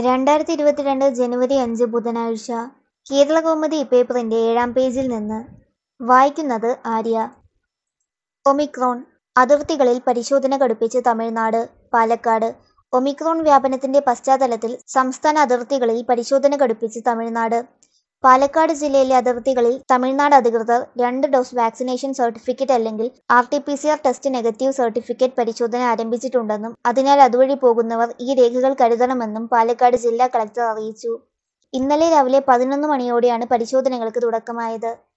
രണ്ടായിരത്തി ഇരുപത്തിരണ്ട് ജനുവരി അഞ്ച് ബുധനാഴ്ച കേരളകൗമുദി പേപ്പറിന്റെ ഏഴാം പേജിൽ നിന്ന് വായിക്കുന്നത് ആര്യ ഒമിക്രോൺ അതിർത്തികളിൽ പരിശോധന കടുപ്പിച്ച് തമിഴ്നാട് പാലക്കാട് ഒമിക്രോൺ വ്യാപനത്തിന്റെ പശ്ചാത്തലത്തിൽ സംസ്ഥാന അതിർത്തികളിൽ പരിശോധന കടുപ്പിച്ച് തമിഴ്നാട് പാലക്കാട് ജില്ലയിലെ അതിർത്തികളിൽ തമിഴ്നാട് അധികൃതർ രണ്ട് ഡോസ് വാക്സിനേഷൻ സർട്ടിഫിക്കറ്റ് അല്ലെങ്കിൽ R T P C R test negative certificate പരിശോധന ആരംഭിച്ചിട്ടുണ്ടെന്നും അതിനാൽ അതുവഴി പോകുന്നവർ ഈ രേഖകൾ കരുതണമെന്നും പാലക്കാട് ജില്ലാ കളക്ടർ അറിയിച്ചു ഇന്നലെ രാവിലെ പതിനൊന്ന് മണിയോടെയാണ് പരിശോധനകൾക്ക് തുടക്കമായത്